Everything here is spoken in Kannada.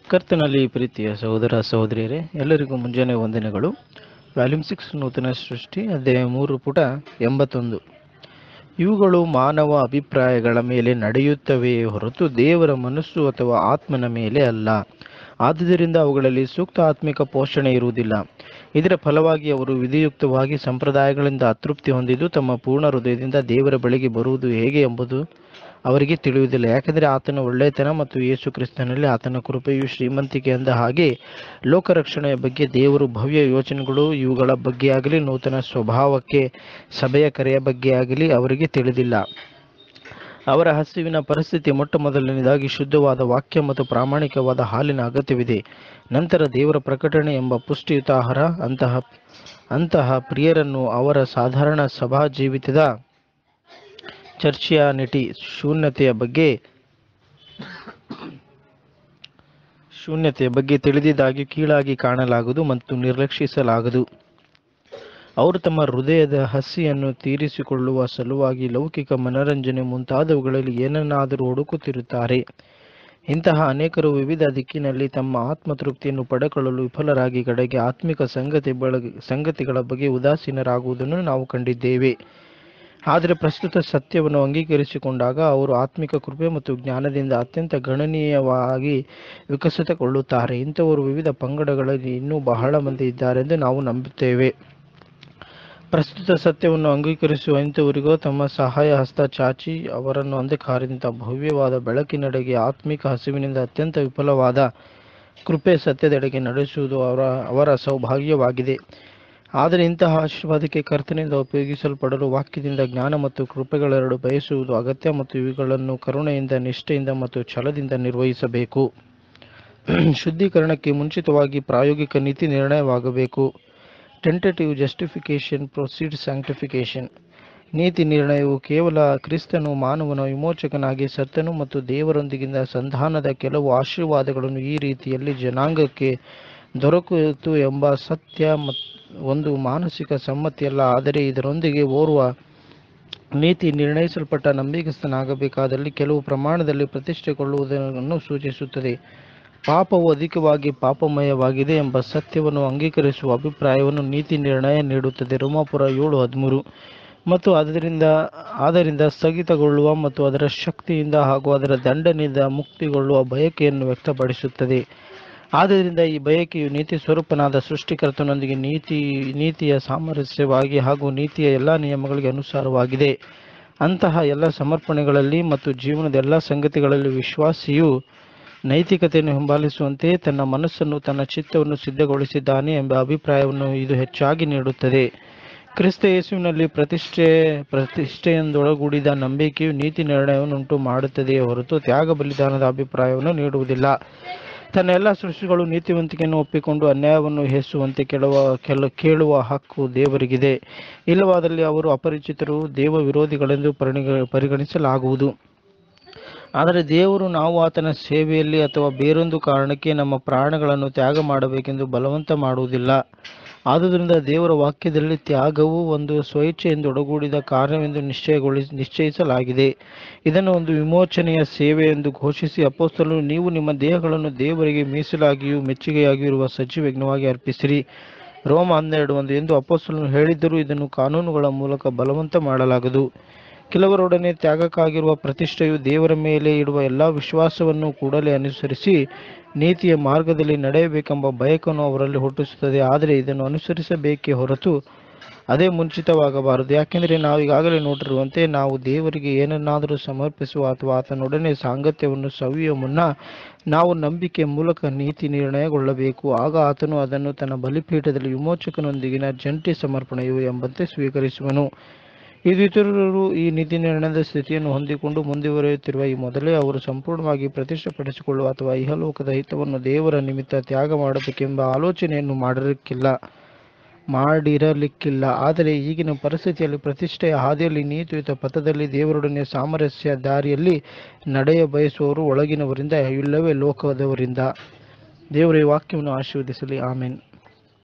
ಕರ್ತನಲ್ಲಿ ಪ್ರೀತಿಯ ಸಹೋದರ ಸಹೋದರಿಯರೇ ಎಲ್ಲರಿಗೂ ಮುಂಜಾನೆ ವಂದನೆಗಳು ವ್ಯಾಲ್ಯೂಮ್ ಸಿಕ್ಸ್ ನೂತನ ಸೃಷ್ಟಿ ಅಧ್ಯಾಯ ಮೂರು ಪುಟ ಎಂಬತ್ತೊಂದು ಇವುಗಳು ಮಾನವ ಅಭಿಪ್ರಾಯಗಳ ಮೇಲೆ ನಡೆಯುತ್ತವೆಯೇ ಹೊರತು ದೇವರ ಮನಸ್ಸು ಅಥವಾ ಆತ್ಮನ ಮೇಲೆ ಅಲ್ಲ ಆದುದರಿಂದ ಅವುಗಳಲ್ಲಿ ಸೂಕ್ತ ಆತ್ಮಿಕ ಪೋಷಣೆ ಇರುವುದಿಲ್ಲ ಇದರ ಫಲವಾಗಿ ಅವರು ವಿಧಿಯುಕ್ತವಾಗಿ ಸಂಪ್ರದಾಯಗಳಿಂದ ಅತೃಪ್ತಿ ಹೊಂದಿದ್ದು ತಮ್ಮ ಪೂರ್ಣ ಹೃದಯದಿಂದ ದೇವರ ಬಳಿಗೆ ಬರುವುದು ಹೇಗೆ ಎಂಬುದು ಅವರಿಗೆ ತಿಳಿಯುವುದಿಲ್ಲ ಯಾಕೆಂದರೆ ಆತನ ಒಳ್ಳೆಯತನ ಮತ್ತು ಯೇಸು ಕ್ರಿಸ್ತನಲ್ಲಿ ಆತನ ಕೃಪೆಯು ಶ್ರೀಮಂತಿಕೆ ಅಂದ ಹಾಗೆ ಲೋಕರಕ್ಷಣೆಯ ಬಗ್ಗೆ ದೇವರು ಭವ್ಯ ಯೋಚನೆಗಳು ಇವುಗಳ ಬಗ್ಗೆ ಆಗಲಿ ನೂತನ ಸ್ವಭಾವಕ್ಕೆ ಸಭೆಯ ಕರೆಯ ಬಗ್ಗೆ ಆಗಲಿ ಅವರಿಗೆ ತಿಳಿದಿಲ್ಲ ಅವರ ಹಸಿವಿನ ಪರಿಸ್ಥಿತಿ ಮೊಟ್ಟ ಮೊದಲನೇದಾಗಿ ಶುದ್ಧವಾದ ವಾಕ್ಯ ಮತ್ತು ಪ್ರಾಮಾಣಿಕವಾದ ಹಾಲಿನ ಅಗತ್ಯವಿದೆ ನಂತರ ದೇವರ ಪ್ರಕಟಣೆ ಎಂಬ ಪುಷ್ಟಿಯುತ ಆಹಾರ ಅಂತಹ ಅಂತಹ ಪ್ರಿಯರನ್ನು ಅವರ ಸಾಧಾರಣ ಸಭಾ ಜೀವಿತದ ಚರ್ಚಿಯಾನಿಟಿ ಶೂನ್ಯತೆಯ ಬಗ್ಗೆ ಶೂನ್ಯತೆಯ ಬಗ್ಗೆ ತಿಳಿದಿದ್ದಾಗಿ ಕೀಳಾಗಿ ಕಾಣಲಾಗದು ಮತ್ತು ನಿರ್ಲಕ್ಷಿಸಲಾಗದು ಅವರು ತಮ್ಮ ಹೃದಯದ ಹಸಿಯನ್ನು ತೀರಿಸಿಕೊಳ್ಳುವ ಸಲುವಾಗಿ ಲೌಕಿಕ ಮನರಂಜನೆ ಮುಂತಾದವುಗಳಲ್ಲಿ ಏನನ್ನಾದರೂ ಹುಡುಕುತ್ತಿರುತ್ತಾರೆ ಇಂತಹ ಅನೇಕರು ವಿವಿಧ ದಿಕ್ಕಿನಲ್ಲಿ ತಮ್ಮ ಆತ್ಮತೃಪ್ತಿಯನ್ನು ಪಡೆಕೊಳ್ಳಲು ವಿಫಲರಾಗಿ ಕಡೆಗೆ ಆತ್ಮಿಕ ಸಂಗತಿ ಬಳಗ ಸಂಗತಿಗಳ ಬಗ್ಗೆ ಉದಾಸೀನರಾಗುವುದನ್ನು ನಾವು ಕಂಡಿದ್ದೇವೆ ಆದರೆ ಪ್ರಸ್ತುತ ಸತ್ಯವನ್ನು ಅಂಗೀಕರಿಸಿಕೊಂಡಾಗ ಅವರು ಆತ್ಮಿಕ ಕೃಪೆ ಮತ್ತು ಜ್ಞಾನದಿಂದ ಅತ್ಯಂತ ಗಣನೀಯವಾಗಿ ವಿಕಸಿತಗೊಳ್ಳುತ್ತಾರೆ ಇಂಥವರು ವಿವಿಧ ಪಂಗಡಗಳಲ್ಲಿ ಇನ್ನೂ ಬಹಳ ಮಂದಿ ಇದ್ದಾರೆಂದು ನಾವು ನಂಬುತ್ತೇವೆ ಪ್ರಸ್ತುತ ಸತ್ಯವನ್ನು ಅಂಗೀಕರಿಸುವ ಇಂಥವರಿಗೂ ತಮ್ಮ ಸಹಾಯ ಹಸ್ತ ಚಾಚಿ ಅವರನ್ನು ಅಂಧಕಾರದಿಂದ ಭವ್ಯವಾದ ಬೆಳಕಿನೆಡೆಗೆ ಆತ್ಮಿಕ ಹಸಿವಿನಿಂದ ಅತ್ಯಂತ ವಿಫಲವಾದ ಕೃಪೆ ಸತ್ಯದೆಡೆಗೆ ನಡೆಸುವುದು ಅವರ ಅವರ ಸೌಭಾಗ್ಯವಾಗಿದೆ ಆದರೆ ಇಂತಹ ಆಶೀರ್ವಾದಕ್ಕೆ ಕರ್ತನಿಂದ ಉಪಯೋಗಿಸಲ್ಪಡಲು ವಾಕ್ಯದಿಂದ ಜ್ಞಾನ ಮತ್ತು ಕೃಪೆಗಳೆರಡು ಬಯಸುವುದು ಅಗತ್ಯ ಮತ್ತು ಇವುಗಳನ್ನು ಕರುಣೆಯಿಂದ ನಿಷ್ಠೆಯಿಂದ ಮತ್ತು ಛಲದಿಂದ ನಿರ್ವಹಿಸಬೇಕು ಶುದ್ಧೀಕರಣಕ್ಕೆ ಮುಂಚಿತವಾಗಿ ಪ್ರಾಯೋಗಿಕ ನೀತಿ ನಿರ್ಣಯವಾಗಬೇಕು ಟೆಂಟೇಟಿವ್ ಜಸ್ಟಿಫಿಕೇಶನ್ ಪ್ರೊಸೀಡ್ ಸ್ಯಾಂಕ್ಟಿಫಿಕೇಶನ್ ನೀತಿ ನಿರ್ಣಯವು ಕೇವಲ ಕ್ರಿಸ್ತನು ಮಾನವನ ವಿಮೋಚಕನಾಗಿ ಸತ್ತನು ಮತ್ತು ದೇವರೊಂದಿಗಿನ ಸಂಧಾನದ ಕೆಲವು ಆಶೀರ್ವಾದಗಳನ್ನು ಈ ರೀತಿಯಲ್ಲಿ ಜನಾಂಗಕ್ಕೆ ದೊರಕಿತು ಎಂಬ ಸತ್ಯ ಮತ್ತು ಒಂದು ಮಾನಸಿಕ ಸಮ್ಮತಿಯಲ್ಲ ಆದರೆ ಇದರೊಂದಿಗೆ ಓರ್ವ ನೀತಿ ನಿರ್ಣಯಿಸಲ್ಪಟ್ಟ ನಂಬಿಕಸ್ಥನಾಗಬೇಕಾದಲ್ಲಿ ಕೆಲವು ಪ್ರಮಾಣದಲ್ಲಿ ಪ್ರತಿಷ್ಠೆಗೊಳ್ಳುವುದನ್ನು ಸೂಚಿಸುತ್ತದೆ ಪಾಪವು ಅಧಿಕವಾಗಿ ಪಾಪಮಯವಾಗಿದೆ ಎಂಬ ಸತ್ಯವನ್ನು ಅಂಗೀಕರಿಸುವ ಅಭಿಪ್ರಾಯವನ್ನು ನೀತಿ ನಿರ್ಣಯ ನೀಡುತ್ತದೆ ರೋಮಾಪುರ ಏಳು ಹದಿಮೂರು ಮತ್ತು ಅದರಿಂದ ಆದ್ದರಿಂದ ಸ್ಥಗಿತಗೊಳ್ಳುವ ಮತ್ತು ಅದರ ಶಕ್ತಿಯಿಂದ ಹಾಗೂ ಅದರ ದಂಡನೆಯಿಂದ ಮುಕ್ತಿಗೊಳ್ಳುವ ಬಯಕೆಯನ್ನು ವ್ಯಕ್ತಪಡಿಸುತ್ತದೆ ಆದ್ದರಿಂದ ಈ ಬಯಕೆಯು ನೀತಿ ಸ್ವರೂಪನಾದ ಸೃಷ್ಟಿಕರ್ತನೊಂದಿಗೆ ನೀತಿ ನೀತಿಯ ಸಾಮರಸ್ಯವಾಗಿ ಹಾಗೂ ನೀತಿಯ ಎಲ್ಲ ನಿಯಮಗಳಿಗೆ ಅನುಸಾರವಾಗಿದೆ ಅಂತಹ ಎಲ್ಲ ಸಮರ್ಪಣೆಗಳಲ್ಲಿ ಮತ್ತು ಜೀವನದ ಎಲ್ಲ ಸಂಗತಿಗಳಲ್ಲಿ ವಿಶ್ವಾಸಿಯು ನೈತಿಕತೆಯನ್ನು ಹಿಂಬಾಲಿಸುವಂತೆ ತನ್ನ ಮನಸ್ಸನ್ನು ತನ್ನ ಚಿತ್ತವನ್ನು ಸಿದ್ಧಗೊಳಿಸಿದ್ದಾನೆ ಎಂಬ ಅಭಿಪ್ರಾಯವನ್ನು ಇದು ಹೆಚ್ಚಾಗಿ ನೀಡುತ್ತದೆ ಕ್ರಿಸ್ತ ಯೇಸುವಿನಲ್ಲಿ ಪ್ರತಿಷ್ಠೆ ಪ್ರತಿಷ್ಠೆಯೊಂದೊಳಗೂಡಿದ ನಂಬಿಕೆಯು ನೀತಿ ನಿರ್ಣಯವನ್ನು ಉಂಟು ಮಾಡುತ್ತದೆಯೇ ಹೊರತು ತ್ಯಾಗ ಬಲಿದಾನದ ಅಭಿಪ್ರಾಯವನ್ನು ನೀಡುವುದಿಲ್ಲ ತನ್ನ ಎಲ್ಲ ಸೃಷ್ಟಿಗಳು ನೀತಿವಂತಿಕೆಯನ್ನು ಒಪ್ಪಿಕೊಂಡು ಅನ್ಯಾಯವನ್ನು ಹೆಸುವಂತೆ ಕೆಳುವ ಕೆಲ ಕೇಳುವ ಹಕ್ಕು ದೇವರಿಗಿದೆ ಇಲ್ಲವಾದಲ್ಲಿ ಅವರು ಅಪರಿಚಿತರು ದೇವ ವಿರೋಧಿಗಳೆಂದು ಪರಿಗ ಪರಿಗಣಿಸಲಾಗುವುದು ಆದರೆ ದೇವರು ನಾವು ಆತನ ಸೇವೆಯಲ್ಲಿ ಅಥವಾ ಬೇರೊಂದು ಕಾರಣಕ್ಕೆ ನಮ್ಮ ಪ್ರಾಣಗಳನ್ನು ತ್ಯಾಗ ಮಾಡಬೇಕೆಂದು ಬಲವಂತ ಮಾಡುವುದಿಲ್ಲ ಆದುದರಿಂದ ದೇವರ ವಾಕ್ಯದಲ್ಲಿ ತ್ಯಾಗವು ಒಂದು ಸ್ವಇಚ್ಛೆಯಿಂದ ಒಡಗೂಡಿದ ಕಾರ್ಯವೆಂದು ನಿಶ್ಚಯಗೊಳಿ ನಿಶ್ಚಯಿಸಲಾಗಿದೆ ಇದನ್ನು ಒಂದು ವಿಮೋಚನೆಯ ಸೇವೆ ಎಂದು ಘೋಷಿಸಿ ಅಪೋಸ್ತಲು ನೀವು ನಿಮ್ಮ ದೇಹಗಳನ್ನು ದೇವರಿಗೆ ಮೀಸಲಾಗಿಯೂ ಮೆಚ್ಚುಗೆಯಾಗಿಯೂ ಇರುವ ಸಜೀವ ಯಜ್ಞವಾಗಿ ಅರ್ಪಿಸಿರಿ ರೋಮ ಹನ್ನೆರಡು ಒಂದು ಎಂದು ಅಪೋಸ್ತಲನು ಹೇಳಿದ್ದರೂ ಇದನ್ನು ಕಾನೂನುಗಳ ಮೂಲಕ ಬಲವಂತ ಮಾಡಲಾಗದು ಕೆಲವರೊಡನೆ ತ್ಯಾಗಕ್ಕಾಗಿರುವ ಪ್ರತಿಷ್ಠೆಯು ದೇವರ ಮೇಲೆ ಇಡುವ ಎಲ್ಲ ವಿಶ್ವಾಸವನ್ನು ಕೂಡಲೇ ಅನುಸರಿಸಿ ನೀತಿಯ ಮಾರ್ಗದಲ್ಲಿ ನಡೆಯಬೇಕೆಂಬ ಬಯಕನ್ನು ಅವರಲ್ಲಿ ಹುಟ್ಟಿಸುತ್ತದೆ ಆದರೆ ಇದನ್ನು ಅನುಸರಿಸಬೇಕೇ ಹೊರತು ಅದೇ ಮುಂಚಿತವಾಗಬಾರದು ಯಾಕೆಂದರೆ ನಾವು ಈಗಾಗಲೇ ನೋಡಿರುವಂತೆ ನಾವು ದೇವರಿಗೆ ಏನನ್ನಾದರೂ ಸಮರ್ಪಿಸುವ ಅಥವಾ ಆತನೊಡನೆ ಸಾಂಗತ್ಯವನ್ನು ಸವಿಯುವ ಮುನ್ನ ನಾವು ನಂಬಿಕೆಯ ಮೂಲಕ ನೀತಿ ನಿರ್ಣಯಗೊಳ್ಳಬೇಕು ಆಗ ಆತನು ಅದನ್ನು ತನ್ನ ಬಲಿಪೀಠದಲ್ಲಿ ವಿಮೋಚಕನೊಂದಿಗಿನ ಜಂಟಿ ಸಮರ್ಪಣೆಯು ಎಂಬಂತೆ ಸ್ವೀಕರಿಸುವನು ಇದು ಇತರರು ಈ ನೀತಿ ನಿರ್ಣಯದ ಸ್ಥಿತಿಯನ್ನು ಹೊಂದಿಕೊಂಡು ಮುಂದುವರಿಯುತ್ತಿರುವ ಈ ಮೊದಲೇ ಅವರು ಸಂಪೂರ್ಣವಾಗಿ ಪ್ರತಿಷ್ಠೆಪಡಿಸಿಕೊಳ್ಳುವ ಅಥವಾ ಇಹಲೋಕದ ಹಿತವನ್ನು ದೇವರ ನಿಮಿತ್ತ ತ್ಯಾಗ ಮಾಡಬೇಕೆಂಬ ಆಲೋಚನೆಯನ್ನು ಮಾಡಿರಲಿಕ್ಕಿಲ್ಲ ಮಾಡಿರಲಿಕ್ಕಿಲ್ಲ ಆದರೆ ಈಗಿನ ಪರಿಸ್ಥಿತಿಯಲ್ಲಿ ಪ್ರತಿಷ್ಠೆಯ ಹಾದಿಯಲ್ಲಿ ನೀತಿಯುತ ಪಥದಲ್ಲಿ ದೇವರೊಡನೆ ಸಾಮರಸ್ಯ ದಾರಿಯಲ್ಲಿ ನಡೆಯ ಬಯಸುವವರು ಒಳಗಿನವರಿಂದ ಇಲ್ಲವೇ ಲೋಕದವರಿಂದ ದೇವರ ಈ ವಾಕ್ಯವನ್ನು ಆಶೀರ್ವದಿಸಲಿ ಆಮೇನ್